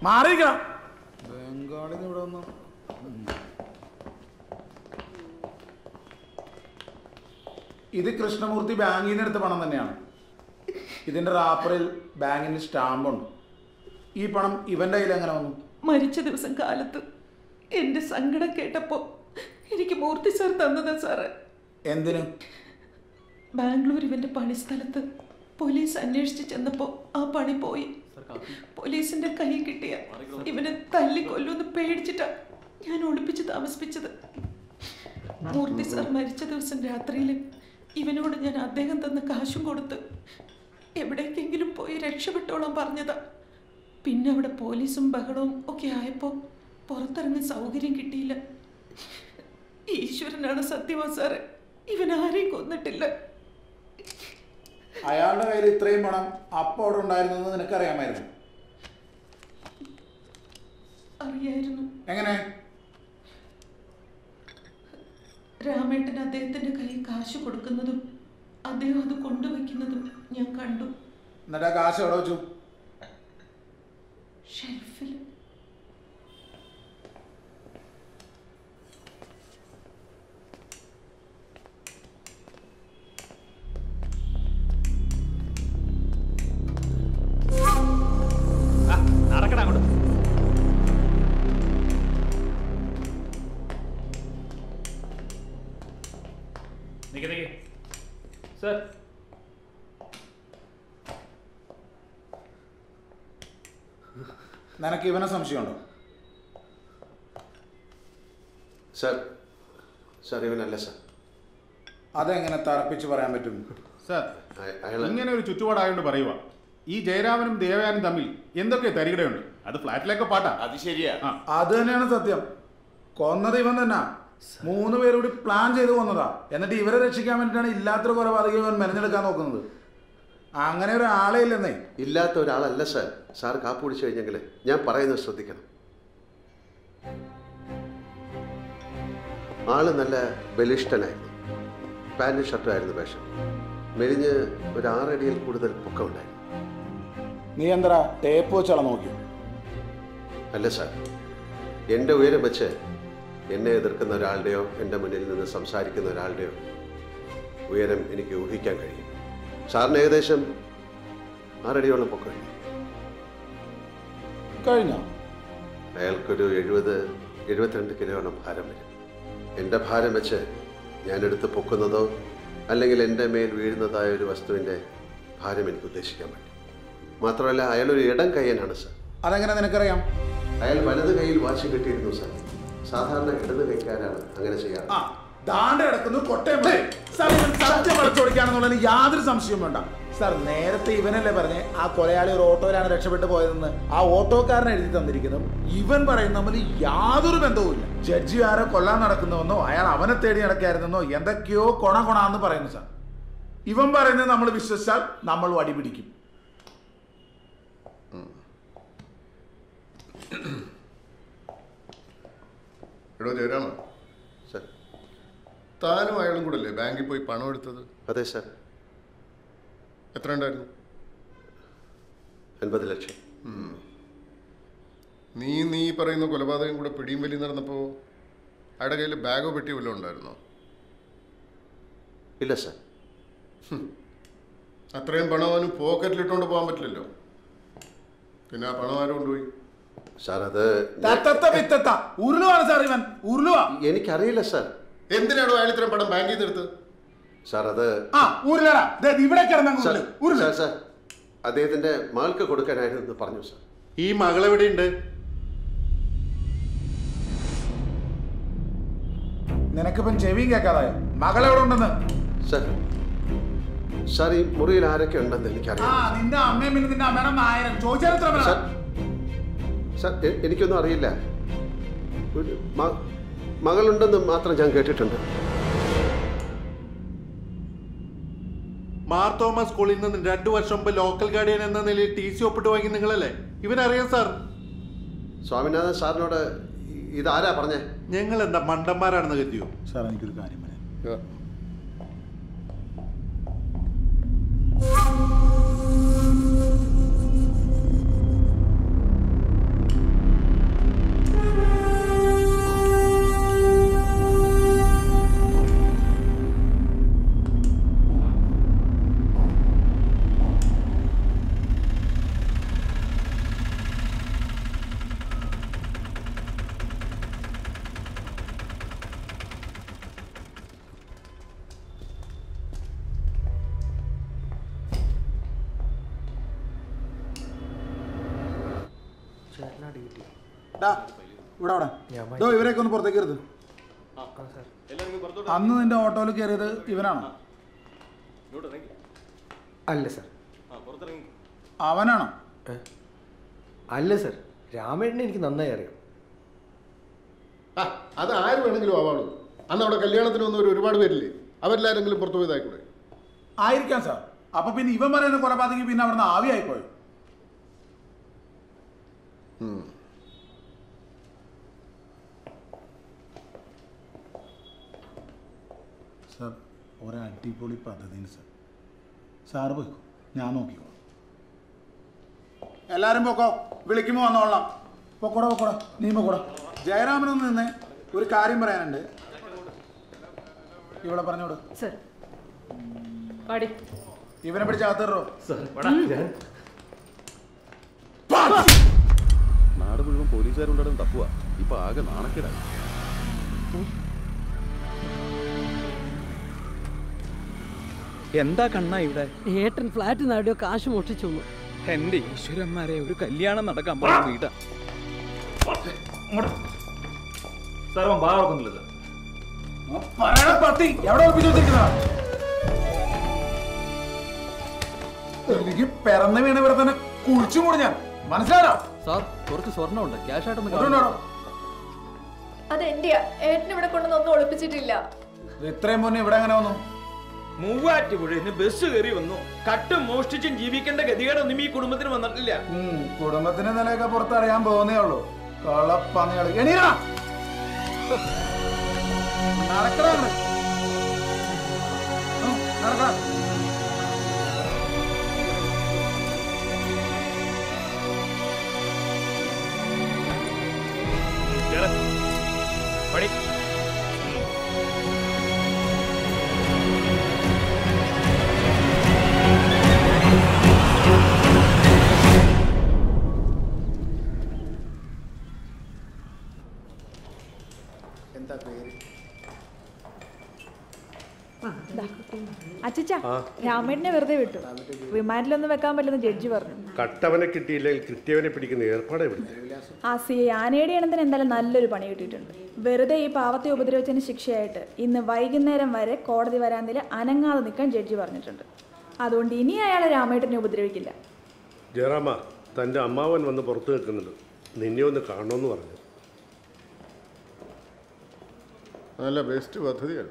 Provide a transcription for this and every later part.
മാറിയിരിക്കണം ബംഗാളിൽ ഇവിടെ വന്നു ഇത് കൃഷ്ണമൂർത്തി ബാങ്കിൽ നിന്ന് എടുത്ത പണം തന്നെയാണ് ഇതിന്റെ റാപ്പറിൽ ബാങ്കിന് സ്റ്റാമ്പുണ്ട് ഈ പണം ഇവന്റെ കയ്യിൽ എങ്ങനെ വന്നു മരിച്ച ദിവസം കാലത്ത് എൻ്റെ സങ്കടം കേട്ടപ്പോൾ എനിക്ക് മൂർത്തി സാർ തന്നതാ സാറ് എന്തിന് ബാംഗ്ലൂർ ഇവൻ്റെ പണിസ്ഥലത്ത് പോലീസ് അന്വേഷിച്ച് ചെന്നപ്പോൾ ആ പണി പോയി പോലീസിന്റെ കൈ കിട്ടിയ ഇവനെ തല്ലിക്കൊല്ലുമെന്ന് പേടിച്ചിട്ടാ ഞാൻ ഒളിപ്പിച്ച് താമസിപ്പിച്ചത് മൂർത്തി സാർ മരിച്ച ദിവസം രാത്രിയിൽ ഇവനോട് ഞാൻ അദ്ദേഹം തന്ന കാശും കൊടുത്ത് എവിടേക്കെങ്കിലും പോയി രക്ഷപ്പെട്ടോളാൻ പറഞ്ഞതാ പിന്നെ അവിടെ പോലീസും ബഹളവും ഒക്കെ ആയപ്പോൾ പുറത്തിറങ്ങാൻ സൗകര്യം കിട്ടിയില്ല ഈശ്വരനാണ് സത്യമാ സാറ് ഇവൻ ആരെയും കൊന്നിട്ടില്ല അയാളുടെ കയ്യിൽ ഇത്രയും പണം അപ്പോൾ അവിടെ ഉണ്ടായിരുന്നെന്ന് നിനക്കറിയാമായിരുന്നു അറിയായിരുന്നു എങ്ങനെ രാമേട്ടൻ അദ്ദേഹത്തിന്റെ കയ്യിൽ കാശ് കൊടുക്കുന്നതും അദ്ദേഹം അത് കൊണ്ടുവയ്ക്കുന്നതും ഞാൻ കണ്ടു എന്നിട്ട് ആ കാശ് എവിടെ വെച്ചു ഷെൽഫിൽ നടക്കട അങ്ങോട്ട് നിക്ക് നിക്ക് സർ നിനക്ക് ഇവനെ സംശയമുണ്ടോ സാർ സാർ ഇവനല്ല സാർ അതെങ്ങനെ തറപ്പിച്ച് പറയാൻ പറ്റും സാർ അയ- അയാള് ഇങ്ങനെ ഒരു ചുറ്റുപാടായോണ്ട് പറയുക ഈ ജയരാമനും ദേവയാനും തമ്മിൽ എന്തൊക്കെ തരികിടയുണ്ട് അത് ഫ്ലാറ്റിലേക്ക് പാട്ടാ അത് ശരിയാ ആ അത് തന്നെയാണ് സത്യം കൊന്നത് ഇവൻ തന്നെ മൂന്ന് പേരോട് പ്ലാൻ ചെയ്ത് കൊന്നതാ എന്നിട്ട് ഇവരെ രക്ഷിക്കാൻ വേണ്ടിയിട്ടാണ് ഇല്ലാത്തൊരു കൊലപാതകം ഇവൻ മെനഞ്ഞെടുക്കാൻ നോക്കുന്നത് അങ്ങനെ ഒരാളെ ഇല്ലെന്നേ ഇല്ലാത്ത ഒരാളല്ല സാർ സാർ കാപ്പ് കുടിച്ചു കഴിഞ്ഞെങ്കിൽ ഞാൻ പറയുന്നത് ശ്രദ്ധിക്കണം ആള് നല്ല ബലിഷ്ഠനായിരുന്നു പാൻറ്റും ഷർട്ടും ആയിരുന്നു വേഷം മെലിഞ്ഞ് ഒരു ആറടിയിൽ കൂടുതൽ പൊക്കമുണ്ടായിരുന്നു നീ എന്താ ടേപ്പ് വെച്ചാളെ നോക്കി അല്ല സാർ എൻ്റെ ഉയരം വെച്ച് എന്നെ എതിർക്കുന്ന ഒരാളുടെയോ എൻ്റെ മുന്നിൽ നിന്ന് സംസാരിക്കുന്ന ഒരാളുടെയോ ഉയരം എനിക്ക് ഊഹിക്കാൻ കഴിയും സാറിന് ഏകദേശം ആറടിയോളം പൊക്കമുണ്ട് കഴിഞ്ഞോ അയാൾക്കൊരു എഴുപത് എഴുപത്തിരണ്ട് കിലോയോളം ഭാരം വരും എൻ്റെ ഭാരം വെച്ച് ഞാനെടുത്ത് പൊക്കുന്നതോ അല്ലെങ്കിൽ എൻ്റെ മേൽ വീഴുന്നതായ ഒരു വസ്തുവിൻ്റെ ഭാരം എനിക്ക് ഉദ്ദേശിക്കാൻ പറ്റും മാത്രമല്ല അയാളൊരു ഇടം കയ്യനാണ് സാർ അതെങ്ങനെ നിനക്കറിയാം അയാൾ വലത് കൈയിൽ വാച്ച് കെട്ടിയിരുന്നു സാർ സാധാരണ ഇടത് കൈക്കാരാണ് അങ്ങനെ ചെയ്യാറ് ആ ദാണ്ട് കിടക്കുന്നു കൊട്ടയം പോലെ. സാർ ഇവൻ സത്യം വളച്ചൊടിക്കാണെന്നുള്ളതിന് യാതൊരു സംശയവും വേണ്ട സാർ നേരത്തെ ഇവനല്ലേ പറഞ്ഞേ ആ കൊലയാളി ഒരു ഓട്ടോയിലാണ് രക്ഷപ്പെട്ടു പോയതെന്ന് ആ ഓട്ടോക്കാരൻ എഴുതി തന്നിരിക്കുന്നതും ഇവൻ പറയുന്ന തമ്മിൽ യാതൊരു ബന്ധവുമില്ല ജഡ്ജി ആരോ കൊല്ലാൻ നടക്കുന്നുവെന്നോ അയാൾ അവനെ തേടി നടക്കായിരുന്നെന്നോ എന്തൊക്കെയോ കൊണ കൊണാന്ന് പറയുന്നു സാർ ഇവൻ പറയുന്നത് നമ്മൾ വിശ്വസിച്ചാൽ നമ്മൾ വടി പിടിക്കും എടോ ജയരാമ സാർ താനും അയാളും കൂടെ അല്ലേ ബാങ്കിൽ പോയി പണം എടുത്തത് അതെ സാർ എത്ര ഉണ്ടായിരുന്നു അൻപത് ലക്ഷം നീ നീ പറയുന്ന കൊലപാതകം കൂടെ പിടിയും വലിയും നടന്നപ്പോൾ അയാളുടെ കയ്യിൽ ബാഗോ പെട്ടിയോ വല്ലതും ഉണ്ടായിരുന്നോ ഇല്ല സാർ അത്രയും പണം അവന് പോക്കറ്റിലിട്ടുകൊണ്ട് പോകാൻ പറ്റില്ലല്ലോ പിന്നെ ആ പണം ആരും കൊണ്ടുപോയി സാർ അത് തത്തത്ത വിത്തത്ത ഉരുളുവാണ് സാർ ഇവൻ ഉരുളുവാ എനിക്കറിയില്ല സാർ എന്തിനാണോ അയാൾ ഇത്രയും പണം ബാങ്കിൽ നിന്ന് എടുത്ത് സാർ അത് ആ ഉരുളടാ ദേ ഇവിടെ കിടന്നങ്ങ് സാർ ഉരുള് ഉരുള് സാർ സാർ അദ്ദേഹത്തിൻ്റെ മകൾക്ക് കൊടുക്കാനായിരുന്നു എന്ന് പറഞ്ഞു സാർ ഈ മകൾ എവിടെയുണ്ട് നിനക്കിപ്പം ചെവിയും കേൾക്കാതായോ മകൾ എവിടെ ഉണ്ടെന്ന് സാർ സാർ ഈ മുറിയിൽ ആരൊക്കെ ഉണ്ടെന്ന് ആ എനിക്കറിയാം നിന്റെ അമ്മയും പിന്നെ നിന്റെ അമ്മയുടെ നായരൻ ചോദിച്ചാൽ എത്ര പേരാ? സാർ സാർ എ- എനിക്കൊന്നും അറിയില്ല ഒരു മ- മകളുണ്ടെന്ന് മാത്രം ഞാൻ കേട്ടിട്ടുണ്ട് മാർ തോമസ് സ്കൂളിൽ നിന്ന് രണ്ടു വർഷം മുമ്പ് ലോക്കൽ ഗാർഡിയൻ എന്ന നിലയിൽ ടി സി ഒപ്പിട്ട് വാങ്ങി നിങ്ങളല്ലേ ഇവനറിയാം സാർ സ്വാമിനാഥൻ സാറിനോട് ഇ- ഇതാരാ പറഞ്ഞേ ഞങ്ങൾ എന്താ മണ്ടന്മാരാണെന്ന് കരുതിയോ സാർ എനിക്കൊരു കാര്യം പറയാം ഡാ, ഇവിടെ അവിടെ ദോ, ഇവരെയൊക്കെ ഒന്ന് പുറത്തേക്ക് ഇരുത്ത് അന്ന് നിന്റെ ഓട്ടോയിൽ കയറിയത് ഇവനാണോ അല്ല സർ അവനാണോ അല്ല സർ രാമേട്ടനെ എനിക്ക് നന്നായി അറിയാം ആ അത് ആര് വേണമെങ്കിലും ആവാളൂ അന്ന് അവിടെ കല്യാണത്തിന് വന്നവർ ഒരുപാട് പേരില്ലേ അവരെല്ലാരെങ്കിലും പുറത്തു പോയതായിക്കൂടെ ആയിരിക്കാം സാർ അപ്പൊ പിന്നെ ഇവൻ പറയുന്ന കൊലപാതകി പിന്നെ അവിടുന്ന് ആവിയായിപ്പോയി സാർ ഒരടിപൊളി പദ്ധതിയാണ് സാർ സാറ് പോയിക്കോ ഞാൻ നോക്കിക്കോ എല്ലാരും പോക്കോ വിളിക്കുമ്പോ വന്നോളാം പൊക്കോടാ പൊക്കോടാ നീ പൊക്കോടാ ജയരാമനൊന്ന് നിന്നേ ഒരു കാര്യം പറയാനുണ്ട് ഇവിടെ പറഞ്ഞോട് സർ പാടി ഇവനെ പിടിച്ച് അകത്തേറോ നാട് മുഴുവൻ പോലീസുകാരുണ്ടായിരുന്നു തപ്പുക ഇപ്പൊ ആകെ നാണക്കേടായി എന്താ കണ്ണ ഇവിടെ ഏട്ടൻ ഫ്ലാറ്റ് നാടിയോ കാശ് മോഷ്ടിച്ചു വന്നു എന്റെ ഈശ്വരന്മാരെ ഒരു കല്യാണം നടക്കാൻ പോകുന്ന വീടാ സാർ അവൻ ബാ തുറക്കുന്നില്ല സാർ പറയണ പട്ടി എവിടെ ഒളിപ്പിച്ചു വെച്ചിരിക്കുന്നതാ എനിക്ക് പിറന്ന വീണ ഇവിടെ തന്നെ കുഴിച്ചു മൂടി ഞാൻ മനസ്സിലായോ സാർ കുറച്ച് സ്വർണ്ണമുണ്ട് ക്യാഷ് കൊണ്ടുവന്നോടോ. അത് എന്റെയാ ഏട്ടൻ ഇവിടെ കൊണ്ടൊന്നും ഒന്നും ഒളിപ്പിച്ചിട്ടില്ല ഇത് ഇത്രയും മുന്നേ ഇവിടെ എങ്ങനെ വന്നു മൂവാറ്റുപുഴയിൽ ബസ് കയറി വന്നു കട്ടും മോഷ്ടിച്ചും ജീവിക്കേണ്ട ഗതികേടൊന്നും ഈ കുടുംബത്തിന് വന്നിട്ടില്ല ഉം, കുടുംബത്തിന്റെ നിലയൊക്കെ പുറത്തറിയാൻ പോകുന്നേ ഉള്ളൂ കളപ്പന്നികള് എണീരാ നടക്കടാ അങ്ങട്. ഉം, നടക്കടാ കേറ്. പടി എന്താ പേര് അച്ഛച്ചാ രാമേട്ടനെ വെറുതെ വിട്ടു വിമാനത്തിലൊന്നും വെക്കാൻ പറ്റില്ലെന്ന് ജഡ്ജി പറഞ്ഞു കട്ടവനെ കിട്ടിയില്ലെങ്കിൽ കിട്ടിയവനെ പിടിക്കുന്ന ഏർപ്പാടെ വിടുന്നത് ആ സി ആനയുടെ എണ്ണത്തിന് എന്തായാലും നല്ലൊരു പണി കിട്ടിയിട്ടുണ്ട് വെറുതെ ഈ പാവത്തെ ഉപദ്രവിച്ചതിന് ശിക്ഷയായിട്ട് ഇന്ന് വൈകുന്നേരം വരെ കോടതി വരാന്തയിൽ അനങ്ങാതെ നിൽക്കാൻ ജഡ്ജി പറഞ്ഞിട്ടുണ്ട് അതുകൊണ്ട് ഇനി അയാളെ രാമേട്ടനെ ഉപദ്രവിക്കില്ല ജയറാമ തൻ്റെ അമ്മാവൻ വന്ന് പുറത്ത് നിൽക്കുന്നുണ്ട് നിന്നെ ഒന്ന് കാണണമെന്ന് പറഞ്ഞു നല്ല ബെസ്റ്റ് പദ്ധതിയാണ്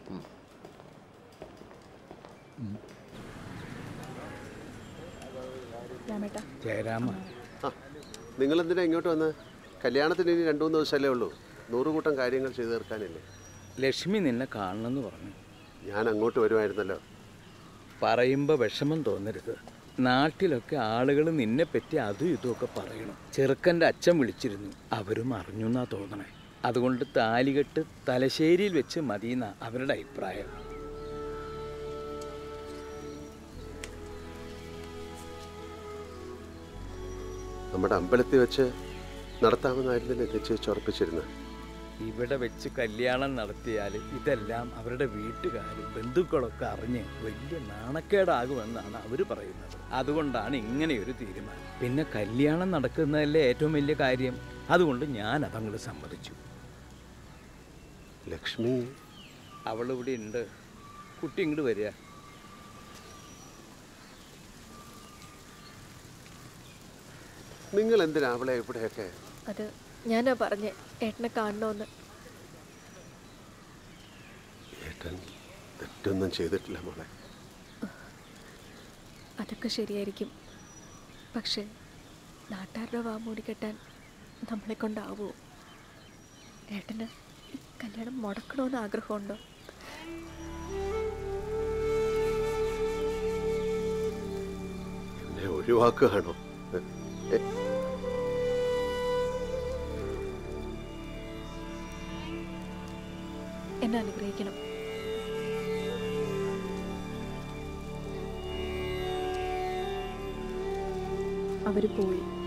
രാമേട്ട ജയരാമ നിങ്ങൾ എന്തിനാ ഇങ്ങോട്ട് വന്ന് കല്യാണത്തിന് ഇനി രണ്ടു മൂന്ന് ദിവസമല്ലേ ഉള്ളൂ നൂറുകൂട്ടം കാര്യങ്ങൾ ചെയ്തു തീർക്കാനില്ലേ ലക്ഷ്മി നിന്നെ കാണണമെന്ന് പറഞ്ഞു ഞാൻ അങ്ങോട്ട് വരുമായിരുന്നല്ലോ പറയുമ്പോൾ വിഷമം തോന്നരുത് നാട്ടിലൊക്കെ ആളുകൾ നിന്നെ പറ്റി അതും ഇതുമൊക്കെ പറയണം ചെറുക്കൻ്റെ അച്ഛൻ വിളിച്ചിരുന്നു അവരും അറിഞ്ഞു എന്നാ തോന്നണേ അതുകൊണ്ട് താലികെട്ട് തലശ്ശേരിയിൽ വെച്ച് മതിയെന്ന അവരുടെ അഭിപ്രായം നമ്മുടെ അമ്പലത്തിൽ വെച്ച് നടത്താമെന്നായിരുന്നല്ലേ നിശ്ചയിച്ച് ഉറപ്പിച്ചിരുന്നത് ഇവിടെ വെച്ച് കല്യാണം നടത്തിയാൽ ഇതെല്ലാം അവരുടെ വീട്ടുകാരും ബന്ധുക്കളൊക്കെ അറിഞ്ഞ് വലിയ നാണക്കേടാകുമെന്നാണ് അവർ പറയുന്നത് അതുകൊണ്ടാണ് ഇങ്ങനെയൊരു തീരുമാനം പിന്നെ കല്യാണം നടക്കുന്നതല്ലേ ഏറ്റവും വലിയ കാര്യം അതുകൊണ്ട് ഞാൻ അതങ്ങോട്ട് സമ്മതിച്ചു ലക്ഷ്മി അവൾ ഇവിടെ ഉണ്ട് കുട്ടി ഇങ്ങോട്ട് വരിക നിങ്ങൾ എന്തിനാ അവളെ ഇവിടെയൊക്കെ അത് ഞാനാ പറഞ്ഞേ ഏട്ടനെ കാണണമെന്ന് ഏട്ടൻ തെറ്റൊന്നും ചെയ്തിട്ടില്ല മോളെ അതൊക്കെ ശരിയായിരിക്കും പക്ഷേ നാട്ടുകാരുടെ വാ മൂടിക്കെട്ടാൻ നമ്മളെ കൊണ്ടാവുമോ ഏട്ടന് ഈ കല്യാണം മുടക്കണമെന്ന് ആഗ്രഹമുണ്ടോ എന്നെ ഒഴിവാക്കുകയാണോ എ- എന്നെ അനുഗ്രഹിക്കണം അവർ പോയി